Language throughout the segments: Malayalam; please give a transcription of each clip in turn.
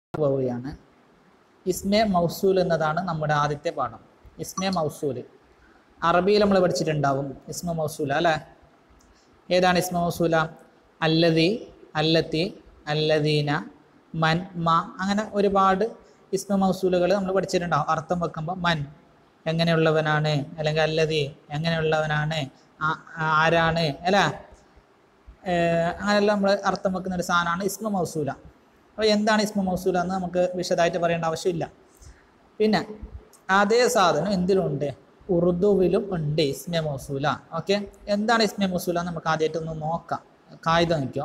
പോവുകയാണ് ഇസ്മെ മൗസൂൽ എന്നതാണ് നമ്മുടെ ആദ്യത്തെ പാഠം ഇസ്മെ മൗസൂൽ അറബിയിൽ നമ്മൾ പഠിച്ചിട്ടുണ്ടാവും ഇസ്മ മൗസൂല അല്ലേ ഏതാണ് ഇസ്മ മൗസൂല അല്ലതി അല്ലത്തി അല്ലദീന മൻ മ അങ്ങനെ ഒരുപാട് ഇസ്മ മൗസൂലുകൾ നമ്മൾ പഠിച്ചിട്ടുണ്ടാവും അർത്ഥം വെക്കുമ്പോൾ മൻ എങ്ങനെയുള്ളവനാണ് അല്ലെങ്കിൽ അല്ലതി എങ്ങനെയുള്ളവനാണ് ആ- ആരാണ് അല്ലേ ഏഹ് അങ്ങനെയെല്ലാം നമ്മൾ അർത്ഥം വെക്കുന്ന ഒരു സാധനമാണ് ഇസ്മ മൗസൂല അപ്പോൾ എന്താണ് ഇസ്മ മൗസൂല എന്ന് നമുക്ക് വിശദമായിട്ട് പറയേണ്ട ആവശ്യമില്ല പിന്നെ അതേ സാധനം എന്തിലുണ്ട് ഉറുദുവിലും ഉണ്ട് ഇസ്മ മൗസൂല ഓക്കെ എന്താണ് ഇസ്മ മൗസൂല എന്ന് നമുക്ക് ആദ്യമായിട്ടൊന്ന് നോക്കാം കായികം നോക്കിയോ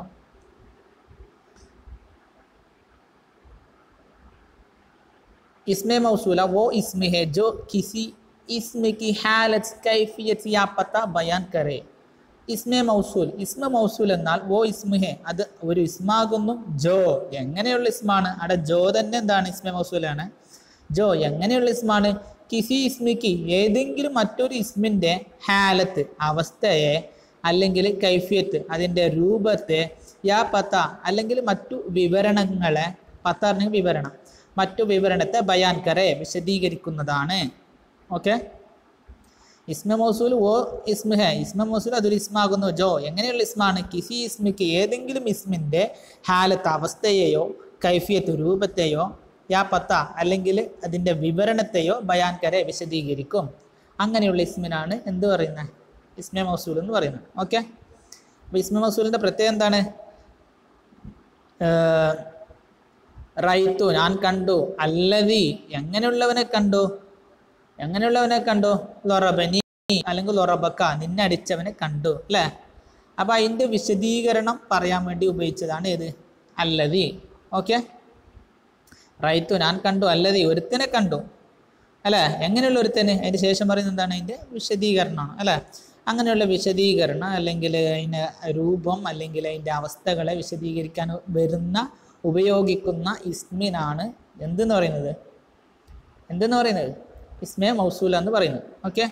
इसमें मौसूला वो इसमें है जो किसी इसम की हालत कैफियत या पता बयान करे ഇസ്മെ മൗസൂൽ ഇസ്മ മൗസൂൽ എന്നാൽ ഓ ഇസ്മുഹെ അത് ഒരു ഇസ്മാകുന്നു ജോ എങ്ങനെയുള്ള ഇസ്മാണ് അവിടെ ജോ തന്നെ എന്താണ് ഇസ്മെ മൗസൂലാണ് ജോ എങ്ങനെയുള്ള ഇസ്മാണ് കിസി ഇസ്മിക്ക് ഏതെങ്കിലും മറ്റൊരു ഇസ്മിൻ്റെ ഹാലത്ത് അവസ്ഥയെ അല്ലെങ്കിൽ കൈഫിയത്ത് അതിൻ്റെ രൂപത്തെ യാ പത്ത അല്ലെങ്കിൽ മറ്റു വിവരണങ്ങളെ പത്ത പറഞ്ഞെങ്കിൽ വിവരണം മറ്റു വിവരണത്തെ ബയാൻ കറെ വിശദീകരിക്കുന്നതാണ് ഓക്കെ ഇസ്മ മൗസൂൽ ഓ ഇസ്മ ഹെ ഇസ്മ മൗസൂൽ അതൊരു ഇസ്മാകുന്നു ജോ എങ്ങനെയുള്ള ഇസ്മാണ് കിസി ഇസ്മിക്ക് ഏതെങ്കിലും ഇസ്മിൻ്റെ ഹാലത്ത് അവസ്ഥയെയോ കൈഫിയത്ത് രൂപത്തെയോ യാ പത്ത അല്ലെങ്കിൽ അതിൻ്റെ വിവരണത്തെയോ ബയാൻ കരെ വിശദീകരിക്കും അങ്ങനെയുള്ള ഇസ്മിനാണ് എന്ത് പറയുന്നത് ഇസ്മ മൗസൂൽ എന്ന് പറയുന്നത് ഓക്കെ അപ്പോൾ ഇസ്മ മൗസൂലിൻ്റെ പ്രത്യേകം എന്താണ് ഏഹ്, റൈത്തു ഞാൻ കണ്ടു അല്ലതി എങ്ങനെയുള്ളവനെ കണ്ടു എങ്ങനെയുള്ളവനെ കണ്ടു ലൊറബനി അല്ലെങ്കിൽ ലൊറബക്ക നിന്നെ അടിച്ചവനെ കണ്ടു അല്ലേ അപ്പൊ അതിന്റെ വിശദീകരണം പറയാൻ വേണ്ടി ഉപയോഗിച്ചതാണ് ഏത് അല്ലതി ഓക്കെ റൈത്തു ഞാൻ കണ്ടു അല്ലതി ഒരുത്തനെ കണ്ടു അല്ലേ എങ്ങനെയുള്ള ഒരുത്തന് അതിന് ശേഷം പറയുന്നത് എന്താണ് അതിന്റെ വിശദീകരണമാണ് അല്ലേ അങ്ങനെയുള്ള വിശദീകരണം അല്ലെങ്കിൽ അതിൻ്റെ രൂപം അല്ലെങ്കിൽ അതിൻ്റെ അവസ്ഥകളെ വിശദീകരിക്കാൻ വരുന്ന ഉപയോഗിക്കുന്ന ഇസ്മിനാണ് എന്തെന്ന് പറയുന്നത് എന്തെന്ന് പറയുന്നത് ഇസ്മെ മൗസൂല എന്ന് പറയുന്നത് ഓക്കെ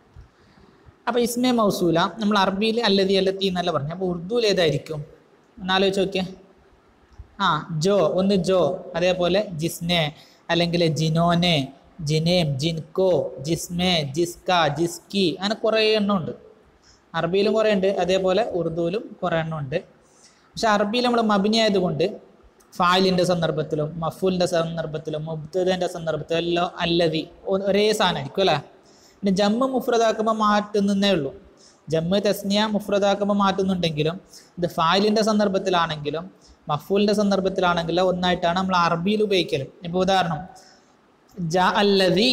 അപ്പോൾ ഇസ്മെ മൗസൂല നമ്മൾ അറബിയിൽ അല്ലതി അല്ലത്തി എന്നല്ല പറഞ്ഞു അപ്പോൾ ഉറുദുവിൽ ഏതായിരിക്കും എന്നാലോചിച്ച് നോക്കിയേ ആ ജോ ഒന്ന് ജോ അതേപോലെ ജിസ്നെ അല്ലെങ്കിൽ ജിനോനെ ജിനേം ജിൻകോ ജിസ്മെ ജിസ്ക ജിസ്കി അങ്ങനെ കുറേ എണ്ണം ഉണ്ട് അറബിയിലും കുറേ ഉണ്ട് അതേപോലെ ഉറുദുവിലും കുറേ എണ്ണം ഉണ്ട് പക്ഷെ അറബിയിൽ നമ്മൾ മബിനി ആയതുകൊണ്ട് ഫായിലിൻ്റെ സന്ദർഭത്തിലും മഫൂലിൻ്റെ സന്ദർഭത്തിലും മുബ്തദിൻ്റെ സന്ദർഭത്തിലും എല്ലാം അല്ലതി ഒ- ഒരേ സാധനമായിരിക്കും അല്ലേ പിന്നെ ജമ്മ് മുഫ്രദാക്കുമ്പോൾ മാറ്റുന്നേ ഉള്ളൂ ജമ്മ് തസ്നിയ മുഫ്രദാക്കുമ്പോൾ മാറ്റുന്നുണ്ടെങ്കിലും ഇത് ഫായിലിൻ്റെ സന്ദർഭത്തിലാണെങ്കിലും മഫൂലിൻ്റെ സന്ദർഭത്തിലാണെങ്കിലും ഒന്നായിട്ടാണ് നമ്മൾ അറബിയിൽ ഉപയോഗിക്കല് ഇപ്പോൾ ഉദാഹരണം ജ അല്ലതി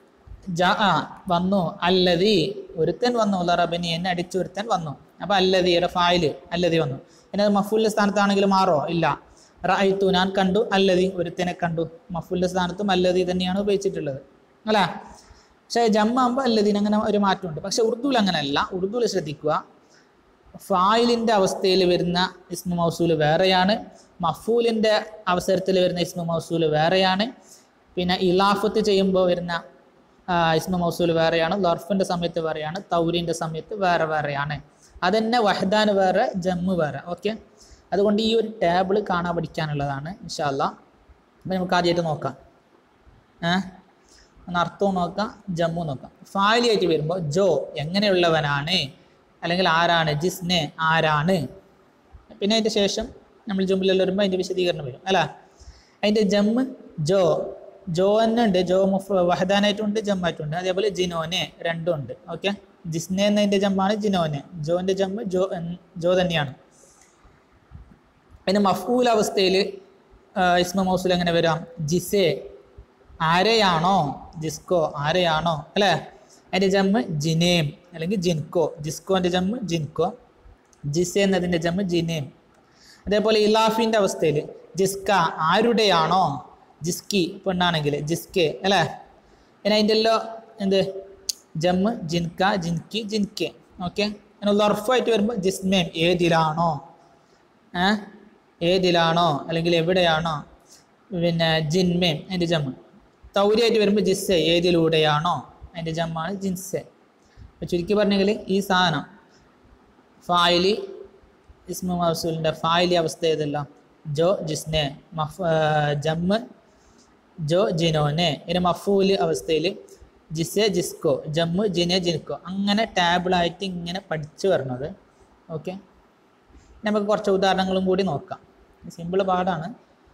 ജ ആ വന്നു അല്ലതി ഒരുത്തൻ വന്നു ലറബനി എന്നെ അടിച്ചു ഒരുത്തൻ വന്നു അപ്പോൾ അല്ലതിയുടെ ഫായില് അല്ലതി വന്നു പിന്നെ അത് മഫൂലിൻ്റെ സ്ഥാനത്താണെങ്കിൽ മാറോ ഇല്ല റഅയ്തു ഞാൻ കണ്ടു അല്ലതി ഒരുത്തനെ കണ്ടു മഫൂലിൻ്റെ സ്ഥാനത്തും അല്ലതി തന്നെയാണ് ഉപയോഗിച്ചിട്ടുള്ളത് അല്ലേ പക്ഷേ ജമ്മാകുമ്പോൾ അല്ലതിന് അങ്ങനെ ഒരു മാറ്റമുണ്ട് പക്ഷെ ഉറുദുവിൽ അങ്ങനെയല്ല ഉറുദുവിൽ ശ്രദ്ധിക്കുക ഫായിലിൻ്റെ അവസ്ഥയിൽ വരുന്ന ഇസ്മു മൗസൂൽ വേറെയാണ് മഫൂലിൻ്റെ അവസരത്തിൽ വരുന്ന ഇസ്മു മൗസൂൽ വേറെയാണ് പിന്നെ ഇലാഫത്ത് ചെയ്യുമ്പോൾ വരുന്ന ആ, ഇസ്മു മൗസൂൽ വേറെയാണ് ലർഫിൻ്റെ സമയത്ത് വേറെയാണ് തൗരിൻ്റെ സമയത്ത് വേറെ വേറെയാണ് അതന്നെ വഹദാൻ വേറെ ജമ്മു വേറെ ഓക്കെ അതുകൊണ്ട് ഈ ഒരു ടേബിൾ കാണാൻ പഠിക്കാനുള്ളതാണ് ഇൻഷാല്ല അപ്പം നമുക്ക് ആദ്യമായിട്ട് നോക്കാം ഏഹ് ഒന്ന് അർത്ഥവും നോക്കാം ജമ്മു നോക്കാം ഫാലിയായിട്ട് വരുമ്പോൾ ജോ എങ്ങനെയുള്ളവനാണ് അല്ലെങ്കിൽ ആരാണ് ജിസ്നെ ആരാണ് പിന്നെ അതിൻ്റെ ശേഷം നമ്മൾ ജുമ്പിലെല്ലാം വരുമ്പോൾ അതിൻ്റെ വിശദീകരണം വരും അല്ല അതിൻ്റെ ജമ്മ് ജോ ജോ തന്നെ ഉണ്ട് ജോ മുഫ് വഹദാനായിട്ടുണ്ട് ജമ്മായിട്ടുണ്ട് അതേപോലെ ജിനോനെ രണ്ടും ഉണ്ട് ഓക്കെ ജിസ്നെ എന്നതിൻ്റെ ജമ്മാണ് ജിനോനെ ജോൻ്റെ ജമ്മ് ജോ എന്ന് ജോ തന്നെയാണ് പിന്നെ മഫൂൽ അവസ്ഥയിൽ ഇസ്മ മൗസൂൽ എങ്ങനെ വരാം ജിസെ ആരെയാണോ ജിസ്കോ ആരെയാണോ അല്ലേ അതിൻ്റെ ജമ്മ് ജിനേം അല്ലെങ്കിൽ ജിൻകോ ജിസ്കോൻ്റെ ജമ്മ് ജിൻകോ ജിസെ എന്നതിൻ്റെ ജമ്മ് ജിനേം അതേപോലെ ഇലാഫിൻ്റെ അവസ്ഥയിൽ ജിസ്ക ആരുടെയാണോ ജിസ്കി പെണ്ണാണെങ്കിൽ ജിസ്കെ അല്ലേ പിന്നെ അതിൻ്റെ എല്ലാം എന്ത് ജമ്മ് ജിൻക ജിൻകി ജിൻകെ ഓക്കെ പിന്നെ ലർഫായിട്ട് വരുമ്പോൾ ജിസ്മേം ഏതിലാണോ ഏ ഏതിലാണോ അല്ലെങ്കിൽ എവിടെയാണോ പിന്നെ ജിൻമേം അതിൻ്റെ ജമ്മ് തൗരിയായിട്ട് വരുമ്പോൾ ജിസ്സെ ഏതിലൂടെയാണോ അതിൻ്റെ ജമ്മാണ് ജിൻസെ അപ്പോൾ ചുരുക്കി പറഞ്ഞെങ്കിൽ ഈ സാധനം ഫായിലി ഇസ്മു മൗസൂലിൻ്റെ ഫായിലി അവസ്ഥ ഏതല്ല ജോ ജിസ്നെ മഫ് ജമ്മ് ജോ ജിനോനെ ഇനി മഫൂല് അവസ്ഥയിൽ ജിസെ ജിസ്കോ ജമ്മു ജിനെ ജിൻകോ അങ്ങനെ ടാബിളായിട്ട് ഇങ്ങനെ പഠിച്ചു വരണത് ഓക്കെ നമുക്ക് കുറച്ച് ഉദാഹരണങ്ങളും കൂടി നോക്കാം സിമ്പിൾ പാടാണ്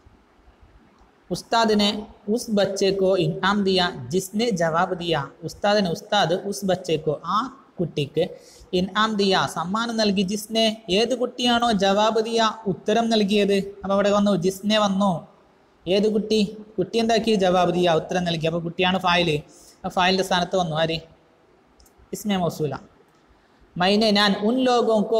उस्ताद ने उस बच्चे को इनाम दिया जिसने जवाब दिया उस्ताद ने उस्ताद उस बच्चे को ആ കുട്ടിക്ക് ഇൻആം ദിയ സമ്മാനം നൽകി ജിസ്നെ ഏത് കുട്ടിയാണോ ജവാബ് ദിയ ഉത്തരം നൽകിയത് അപ്പോൾ അവിടെ വന്നു ജിസ്നെ വന്നു ഏത് കുട്ടി കുട്ടി എന്താക്കി ജവാബ് ദിയ ഉത്തരം നൽകി അപ്പോൾ കുട്ടിയാണ് ഫയല് ആ ഫയലിൻ്റെ സ്ഥാനത്ത് വന്നു ആര് ഇസ്മെ മൗസൂല മൈനെ ഞാൻ ഉൻ ലോകോക്കോ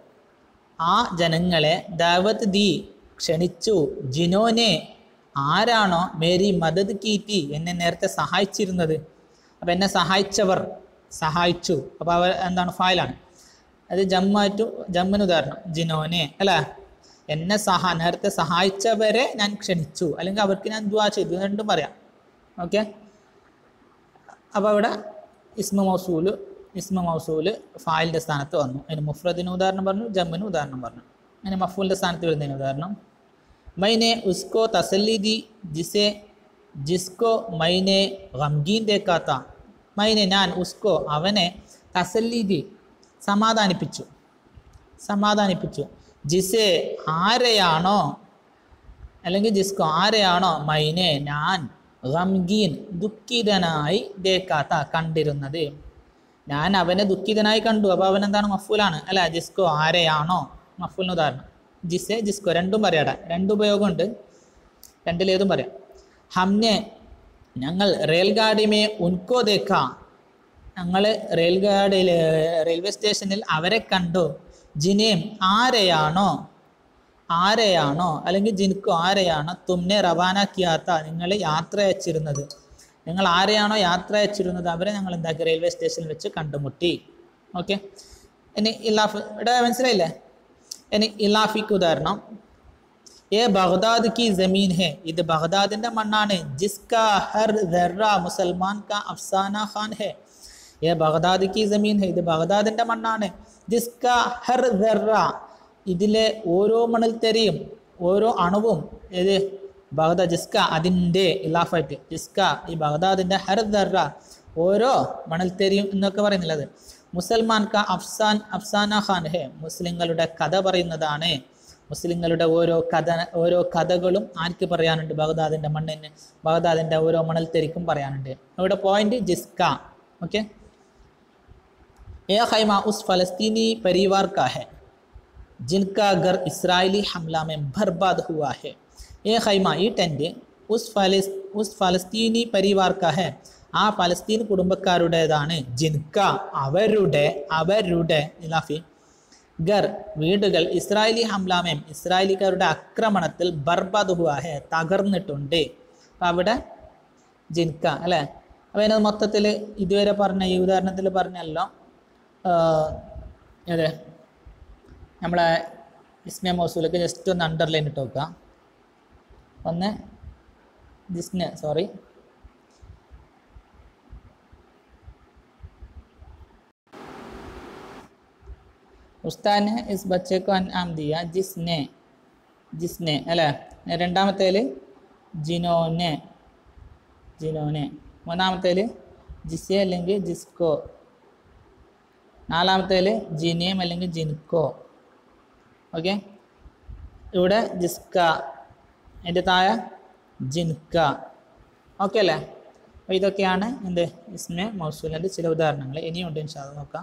ആ ജനങ്ങളെ ദാവത്ത് ദി ക്ഷണിച്ചു ജിനോനെ ആരാണോ മേരി മദത് കീറ്റി എന്നെ നേരത്തെ സഹായിച്ചിരുന്നത് അപ്പം എന്നെ സഹായിച്ചവർ സഹായിച്ചു അപ്പോൾ അവർ എന്താണ് ഫയലാണ് അത് ജമ്മാറ്റു ജമ്മിന് ഉദാഹരണം ജിനോനെ അല്ലേ എന്നെ സഹ നേരത്തെ സഹായിച്ചവരെ ഞാൻ ക്ഷണിച്ചു അല്ലെങ്കിൽ അവർക്ക് ഞാൻ ദ്വാ ചെയ്തു ഇത് രണ്ടും പറയാം ഓക്കെ അപ്പോൾ അവിടെ ഇസ്മ മൗസൂല് ഇസ്മ മൗസൂല് ഫായിലിൻ്റെ സ്ഥാനത്ത് വന്നു അതിന് മുഫ്രദിന് ഉദാഹരണം പറഞ്ഞു ജമ്മിന് ഉദാഹരണം പറഞ്ഞു അതിന് മഫൂലിൻ്റെ സ്ഥാനത്ത് വരുന്നതിന് ഉദാഹരണം മൈനെ ഉസ്കോ തസല്ലി ദി ജിസെ ജിസ്കോ മൈനെ ഗംഗീൻ ദേക്കാത്ത മൈനെ ഞാൻ ഉസ്കോ അവനെ തസല്ലി ദി സമാധാനിപ്പിച്ചു സമാധാനിപ്പിച്ചു ജിസെ ആരെയാണോ അല്ലെങ്കിൽ ജിസ്കോ ആരെയാണോ മൈനെ ഞാൻ ഗംഗീൻ ദുഃഖിതനായി ദേക്കാത്ത കണ്ടിരുന്നത് ഞാൻ അവനെ ദുഃഖിതനായി കണ്ടു അപ്പോൾ അവൻ എന്താണ് മഫൂലാണ് അല്ല ജിസ്കോ ആരെയാണോ മഫൂലിന് ഉദാഹരണം ജിസെ ജിസ്കോ രണ്ടും പറയാടാ രണ്ട് ഉപയോഗമുണ്ട് രണ്ടിലേതും പറയാം ഹംനെ ഞങ്ങൾ റെയിൽഗാഡിമേ ഉൻകോ ദേക്ക ഞങ്ങൾ റെയിൽഗാഡിയിൽ റെയിൽവേ സ്റ്റേഷനിൽ അവരെ കണ്ടു ജിനേം ആരെയാണോ ആരെയാണോ അല്ലെങ്കിൽ ജിൻകോ ആരെയാണോ തുമ്നെ റവാന കിയാത്ത നിങ്ങൾ യാത്ര അയച്ചിരുന്നത് നിങ്ങൾ ആരെയാണോ യാത്ര അയച്ചിരുന്നത് അവരെ ഞങ്ങൾ എന്താക്കി റെയിൽവേ സ്റ്റേഷനിൽ വെച്ച് കണ്ടുമുട്ടി ഓക്കെ ഇനി ഇലാഫ് ഇവിടെ മനസ്സിലായില്ലേ ഇനി ഇലാഫിക്ക് ഉദാഹരണം ഏ ബഗ്ദാദ് കി ജമീൻ ഹെ ഇത് ബഗ്ദാദിന്റെ മണ്ണാണ് ജിസ്കാ ഹർ ദർറ മുസൽമാൻ കാ അഫ്സാന ഖാൻ ഹെ ഏ ബഗ്ദാദ് കി ജമീൻ ഹെ ഇത് ബഗ്ദാദിന്റെ മണ്ണാണ് ജിസ്കാ ഹർ ദർറ ഇതിലെ ഓരോ മണൽത്തരിയും ഓരോ അണുവും ഏത് ബഗ്ദാ ജിസ്ക അതിൻ്റെ ഇലാഫായിട്ട് ജിസ്ക ഈ ബഗ്ദാദിന്റെ ഹർ ദർറ ഓരോ മണൽത്തരിയും എന്നൊക്കെ പറയുന്നുള്ളത് മുസൽമാൻ കാ അഫ്സാൻ അഫ്സാന ഖാൻ ഹെ മുസ്ലിങ്ങളുടെ കഥ പറയുന്നതാണ് മുസ്ലിങ്ങളുടെ ഓരോ കഥ ഓരോ കഥകളും ആർക്ക് പറയാനുണ്ട് ബഗ്ദാദിന്റെ മണ്ണിന് ബഗ്ദാദിന്റെ ഓരോ മണൽത്തരിക്കും പറയാനുണ്ട് ഇവിടെ പോയിന്റ് ജിസ്ക ഓക്കെ ए खैमा उस फलस्तीनी परिवार का है जिनका घर इसराइली हमला में बर्बाद हुआ है ये खैमा ഈ ടെൻറ്റ് ഉസ് ഫലസ് ഉസ് ഫലസ്തീനി പരിവാർ കാ ഹെ ആ ഫലസ്തീൻ കുടുംബക്കാരുടേതാണ് ജിൻക അവരുടെ അവരുടെ ഇലാഫി ഗർ വീടുകൾ ഇസ്രായേലി ഹംലാമേം ഇസ്രായേലിക്കാരുടെ ആക്രമണത്തിൽ ബർബാദ് ഹുവാ ഹെ തകർന്നിട്ടുണ്ട് അപ്പം അവിടെ ജിൻക അല്ലേ അപ്പം അതിനത് മൊത്തത്തിൽ ഇതുവരെ പറഞ്ഞ ഈ ഉദാഹരണത്തിൽ പറഞ്ഞല്ലോ അതെ നമ്മളെ ഇസ്മിയ മൗസൂലൊക്കെ ജസ്റ്റ് ഒന്ന് അണ്ടർലൈൻ ഇട്ട് നോക്കുക ഒന്ന് ജിസ്ന സോറി ഉസ്താദ് ने इस बच्चे को अनाम दिया जिसने जिसने അല്ലേ രണ്ടാമത്തേൽ ജിനോനെ ജിനോനെ മൂന്നാമത്തേൽ ജിസെ അല്ലെങ്കിൽ ജിസ്കോ നാലാമത്തേൽ ജിനേം അല്ലെങ്കിൽ ജിൻകോ ഓക്കെ ഇവിടെ ജിസ്ക അതിൻ്റെ താഴെ ജിൻക ഓക്കെ അല്ലേ അപ്പോൾ ഇതൊക്കെയാണ് എന്ത് ഇസ്മെ മൗസൂലിൻ്റെ ചില ഉദാഹരണങ്ങൾ ഇനിയുണ്ട് ഇൻഷാല് നോക്കാം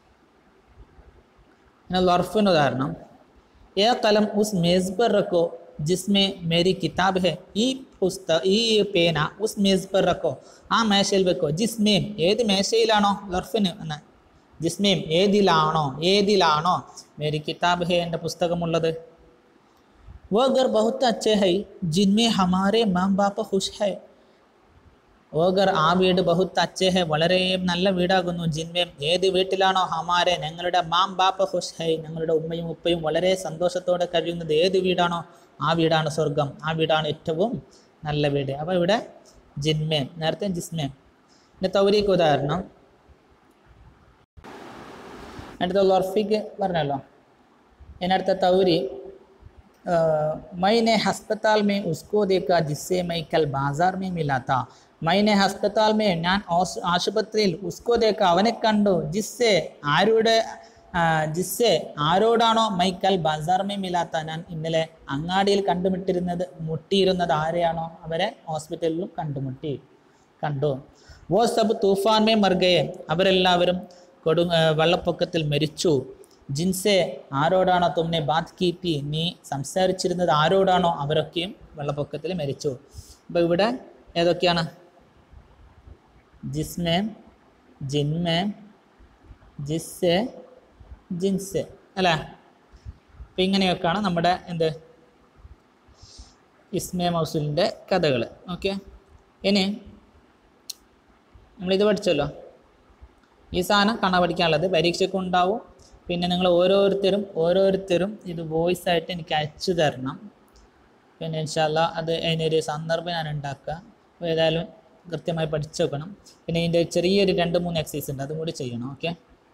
പിന്നെ ലർഫിന് ഉദാഹരണം ഏ കലം ഉസ് മേസ് पर रखो जिसमें मेरी किताब है ഈ പുസ്തക ഈ പേന ഉസ് മേസ് पर रखो ആ മേശയിൽ വെക്കോ ജിസ്മേം ഏത് മേശയിലാണോ ലർഫിന് എന്ന് ജിസ്മേം ഏതിലാണോ ഏതിലാണോ മേരി കിതാബ് ഹേ എൻ്റെ പുസ്തകമുള്ളത് वो घर बहुत अच्छे है जिनमें हमारे माँ बाप खुश है ഓ ഗർ ആ വീട് ബഹുത്ത് അച്ചേ ഹെ വളരെ നല്ല വീടാകുന്നു ജിൻമേം ഏത് വീട്ടിലാണോ ഹമാരെ ഞങ്ങളുടെ മാം ബാപ്പ ഖുഷ് ഹൈ ഞങ്ങളുടെ ഉമ്മയും ഉപ്പയും വളരെ സന്തോഷത്തോടെ കഴിയുന്നത് ഏത് വീടാണോ ആ വീടാണ് സ്വർഗം ആ വീടാണ് ഏറ്റവും നല്ല വീട് അപ്പോൾ ഇവിടെ ജിൻമേം നേരത്തെ ജിസ്മേം പിന്നെ തൗരീക്ക് ഉദാഹരണം അടുത്ത ലൊർഫിക്ക് പറഞ്ഞല്ലോ ഇതിനടുത്ത തൗരി मैंने अस्पताल में उसको देखा जिससे मैं कल बाजार में मिला था मैंने अस्पताल में ഞാൻ ആശു- ആശുപത്രിയിൽ ഉസ്കോ ദേക്ക അവനെ കണ്ടു ജിസ്സെ ആരുടെ ആ, ജിസ്സെ ആരോടാണോ മൈക്കൽ ബസാർമേ മിലാത്ത ഞാൻ ഇന്നലെ അങ്ങാടിയിൽ കണ്ടുമുട്ടിരുന്നത് മുട്ടിയിരുന്നത് ആരെയാണോ അവരെ ഹോസ്പിറ്റലിലും കണ്ടുമുട്ടി കണ്ടു വോ സബ് തൂഫാൻ മേ മർഗയെ അവരെല്ലാവരും കൊടു ആ, വെള്ളപ്പൊക്കത്തിൽ മരിച്ചു ജിൻസെ ആരോടാണോ തുമ്നെ ബാത് കീത്തി നീ സംസാരിച്ചിരുന്നത് ആരോടാണോ അവരൊക്കെയും വെള്ളപ്പൊക്കത്തിൽ മരിച്ചു അപ്പോൾ ഇവിടെ ഏതൊക്കെയാണ് ജിസ്മേ ജിന്മേ ജിസ്സെ ജിൻസെ അല്ലേ അപ്പം ഇങ്ങനെയൊക്കെയാണ് നമ്മുടെ എന്ത് ഇസ്മേ മൗസൂലിൻ്റെ കഥകൾ ഓക്കെ ഇനി നമ്മളിത് പഠിച്ചല്ലോ ഈ സാധനം കാണാൻ പഠിക്കാനുള്ളത് പരീക്ഷയ്ക്ക് ഉണ്ടാവും പിന്നെ നിങ്ങൾ ഓരോരുത്തരും ഓരോരുത്തരും ഇത് വോയിസ് ആയിട്ട് എനിക്ക് അയച്ചു തരണം പിന്നെ ഇൻഷാല്ല അത് അതിനൊരു സന്ദർഭം ഞാൻ ഉണ്ടാക്കുക അപ്പോൾ ഏതായാലും കൃത്യമായി പഠിച്ചു വെക്കണം പിന്നെ ഇതിൻ്റെ ചെറിയൊരു രണ്ട് മൂന്ന് എക്സസൈസ് ഉണ്ട് അതും കൂടി ചെയ്യണം ഓക്കെ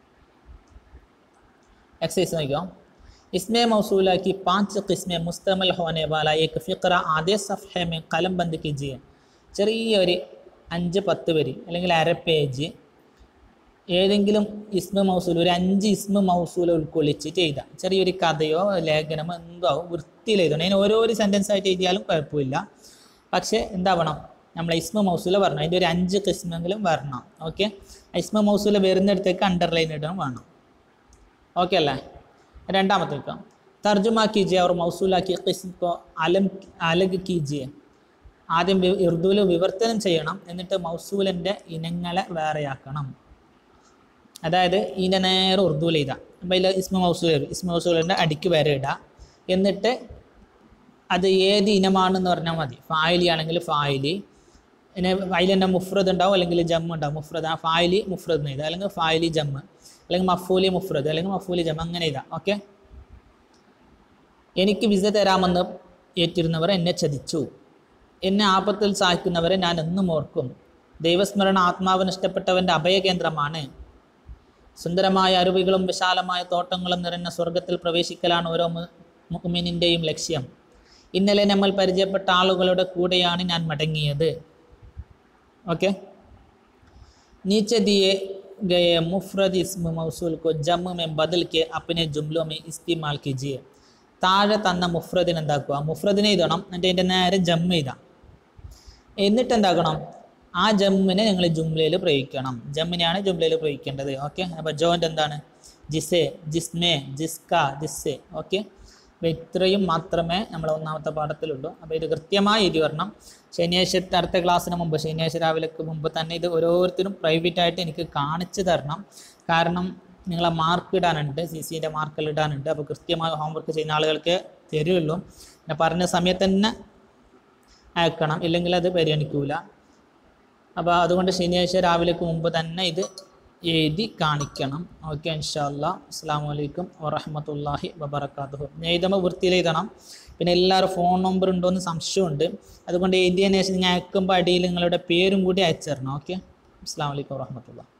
एक्सरसाइज നോക്കിയോ इसमें मौसूला की पांच किस्में मुस्तमल होने वाला एक फ़िक्रा आधे सफ़े में कलम बंद कीजिए ചെറിയൊരു അഞ്ച് പത്ത് വരി അല്ലെങ്കിൽ അര പേജ് ഏതെങ്കിലും ഇസ്മ മൗസൂൽ ഒരു അഞ്ച് ഇസ്മ മൗസൂല ഉൾക്കൊള്ളിച്ചിട്ട് എഴുതാം ചെറിയൊരു കഥയോ ലേഖനമോ എന്തോ ആവും വൃത്തിയിൽ എഴുതണം അതിന് ഓരോരോ സെൻറ്റൻസ് ആയിട്ട് എഴുതിയാലും കുഴപ്പമില്ല പക്ഷേ എന്താവണം നമ്മൾ ഇസ്മ മൗസൂല വരണം അതിൻ്റെ ഒരു അഞ്ച് കിസ്മെങ്കിലും വരണം ഓക്കെ ഇസ്മ മൗസൂല വരുന്നിടത്തേക്ക് അണ്ടർലൈൻ ഇടണം വേണം ഓക്കെ അല്ലേ രണ്ടാമത്തെ വെക്കാം തർജുമ കീജിയെ और मौसूला की किस्म को अलम अलग कीजिए ആദ്യം വി- ഉറുദുവിൽ വിവർത്തനം ചെയ്യണം എന്നിട്ട് മൗസൂലിൻ്റെ ഇനങ്ങളെ വേറെയാക്കണം അതായത് ഇതിൻ്റെ നേരെ ഉറുദുവിൽ എഴുതാം അപ്പോൾ അതിൽ ഇസ്മ മൗസൂൽ വരും ഇസ്മ മൗസൂലിൻ്റെ അടിക്ക് വരെ ഇടാം എന്നിട്ട് അത് ഏത് ഇനമാണെന്ന് പറഞ്ഞാൽ മതി ഫായിലി ആണെങ്കിൽ ഫായിലി പിന്നെ അതിൽ തന്നെ മുഫ്രദ് ഉണ്ടാവും അല്ലെങ്കിൽ ജമ്മ് ഉണ്ടാവും മുഫ്രദ് ആ ഫായിലി മുഫ്രദ് എന്ന് എഴുതാം അല്ലെങ്കിൽ ഫായിലി ജമ്മ് അല്ലെങ്കിൽ മഫൂലി മുഫ്രദ് അല്ലെങ്കിൽ മഫൂലി ജമ്മ് അങ്ങനെ എഴുതാം ഓക്കെ എനിക്ക് വിസ തരാമെന്ന് ഏറ്റിരുന്നവർ എന്നെ ചതിച്ചു എന്നെ ആപത്തിൽ സഹായിക്കുന്നവരെ ഞാൻ എന്നും ഓർക്കും ദൈവസ്മരണ ആത്മാവിന് ഇഷ്ടപ്പെട്ടവൻ്റെ അഭയകേന്ദ്രമാണ് സുന്ദരമായ അരുവികളും വിശാലമായ തോട്ടങ്ങളും നിറഞ്ഞ സ്വർഗത്തിൽ പ്രവേശിക്കലാണ് ഓരോ മുഅ്മിനിൻ്റെയും ലക്ഷ്യം ഇന്നലെ നമ്മൾ പരിചയപ്പെട്ട ആളുകളുടെ കൂടെയാണ് ഞാൻ മടങ്ങിയത് ഓക്കെ नीचे दिए गए मुफरद इसम मौसूल को जम में बदल के अपने जुमलों में इस्तेमाल कीजिए താഴെ തന്ന മുഫ്രദിന് എന്താക്കുക മുഫ്രദിനെ എഴുതണം എന്നിട്ട് അതിൻ്റെ നേരെ ജമ്മ് എഴുതാം എന്നിട്ട് എന്താക്കണം ആ ജമ്മിനെ നിങ്ങൾ ജുംലയിൽ പ്രയോഗിക്കണം ജമ്മിനെയാണ് ജുംലയിൽ പ്രയോഗിക്കേണ്ടത് ഓക്കെ അപ്പോൾ ജോയിൻ്റ് എന്താണ് ജിസെ ജിസ്മെ ജിസ്ക ജിസ്സെ ഓക്കെ അപ്പോൾ ഇത്രയും മാത്രമേ നമ്മൾ ഒന്നാമത്തെ പാഠത്തിലുള്ളൂ അപ്പോൾ ഇത് കൃത്യമായി എഴുതി വരണം ശനിയാഴ്ച അടുത്ത ക്ലാസ്സിന് മുമ്പ് ശനിയാഴ്ച രാവിലേക്ക് മുമ്പ് തന്നെ ഇത് ഓരോരുത്തരും പ്രൈവറ്റ് ആയിട്ട് എനിക്ക് കാണിച്ചു തരണം കാരണം നിങ്ങളെ മാർക്ക് ഇടാനുണ്ട് സി സിൻ്റെ മാർക്കെല്ലാം ഇടാനുണ്ട് അപ്പോൾ കൃത്യമായി ഹോംവർക്ക് ചെയ്യുന്ന ആളുകൾക്ക് തരുള്ളൂ പിന്നെ പറഞ്ഞ സമയത്ത് തന്നെ അയക്കണം ഇല്ലെങ്കിൽ അത് പരിഗണിക്കൂല അപ്പോൾ അതുകൊണ്ട് ശനിയാഴ്ച രാവിലേക്ക് മുമ്പ് തന്നെ ഇത് എഴുതി കാണിക്കണം ഓക്കെ ഇൻഷാല്ലാ അസ്സാം വലൈക്കും വറഹമത്തല്ലാഹി വബർക്കാത്തുഹു എഴുതുമ്പോൾ വൃത്തിയിൽ എഴുതണം പിന്നെ എല്ലാവരും ഫോൺ നമ്പർ ഉണ്ടോ എന്ന് സംശയമുണ്ട് അതുകൊണ്ട് എഴുതിയതിന് ശേഷം നിങ്ങൾ അയക്കുമ്പോൾ അടിയിൽ നിങ്ങളുടെ പേരും കൂടി അയച്ചു തരണം ഓക്കെ അസ്സാം വലൈക്കും വറഹമത്തുള്ള